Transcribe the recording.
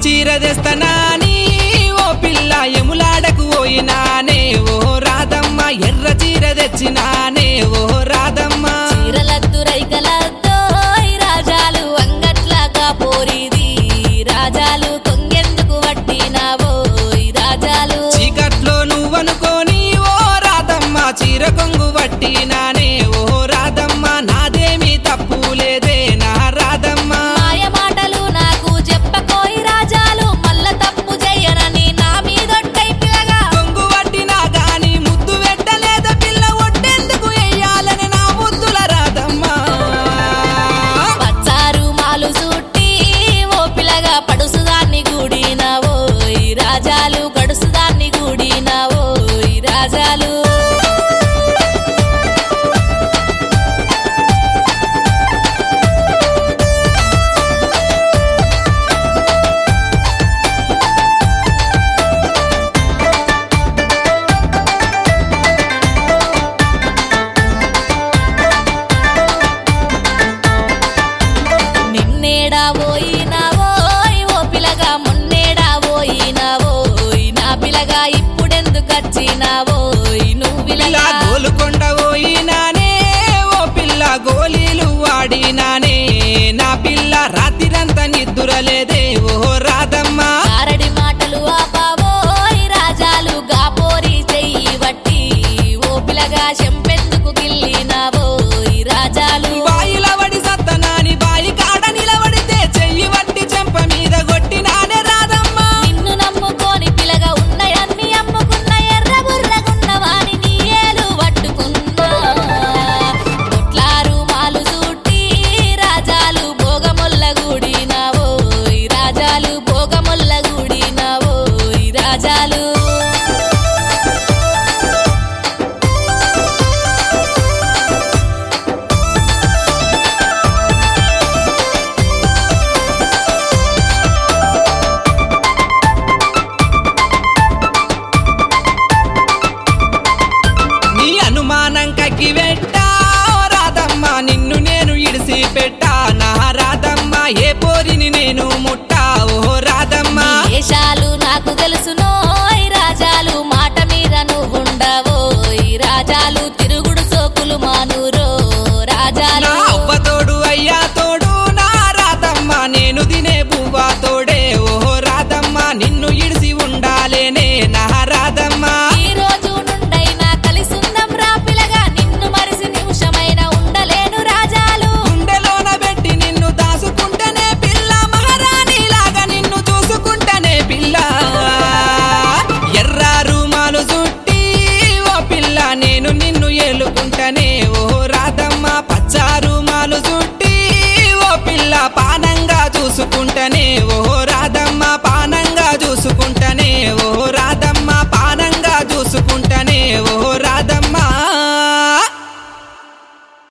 చీర తెస్తనాని ఓ పిల్ల ఎములాడకు పోయినానే ఓ రాధమ్మ ఎర్ర చీర తెచ్చినానే ఓ రాధమ్మ చీరలద్దు రైకలద్దో ఈ రాజాలు అంగట్లాగా పోరిది రాజాలు కొంగెందుకు వట్టినావో ఈ రాజాలు చీకట్లో నువ్వనుకోని ఓ రాధమ్మ చీర కొంగు పట్టినానే ఓ రాధమ్మ నాదేమీ తప్పు లేదే నా రాధమ్మ మాయ మాటలు నాకు చెప్పకోయి రాజాలు మల్ల తప్పు చెయ్యనని నా మీదొట్టై పిల్లగా కొంగు పట్టినా గాని ముద్దు పెట్టలేద పిల్ల ఒట్టెందుకు వెయ్యాలని నా ముద్దుల రాధమ్మ పచ్చారు మాలు సుట్టి ఓ పిల్లగా పడుసుదాన్ని గూడినావో ఈ రాజాలు గడుసుదాన్ని గూడినావో ఈ రాజాలు నిన్నేడా పోయినావోయ్ ఓ పిల్లగా మొన్నేడా పోయినావోయ్ నా పిల్లగా ఇప్పుడెందుకు వచ్చినావోయ్ నువ్వు పిల్ల పిల్లగా గోలుకొండ పోయినానే ఓ పిల్ల గోళీలు వాడినానే నా పిల్ల రాత్రిరంతా నిద్దురలేదే ఓ రాధమ్మ గారడి మాటలు ఆపావోయ్ రాజాలు గాపోరి చెయ్యి వట్టి ఓ పిల్లగా చెంపెందుకు గిల్లినావోయ్ రాజాలు బాయిల వడి సత్తనాని బాయి కాడ నిలబడితే చెయ్యి వట్టి చెంప మీద కొట్టినానే రాధమ్మ నిన్ను నమ్ముకొని పిల్లగా ఉన్నయన్ని అమ్ముకున్న ఎర్ర బుర్రగున్న వాని నీ ఏలు పట్టుకున్నా కొట్లారు మాలు సూటి రాజాలు భోగముల్ల గూడినావో ఈ రాజాలు భోగముల్ల గూడినావో ఈ రాజాలు నీ అనుమానం కక్కి పెట్టా ఓ రాధమ్మ నిన్ను నేను ఇడిసి పెట్టా నా రాధమ్మ ఏ పోరిని నేను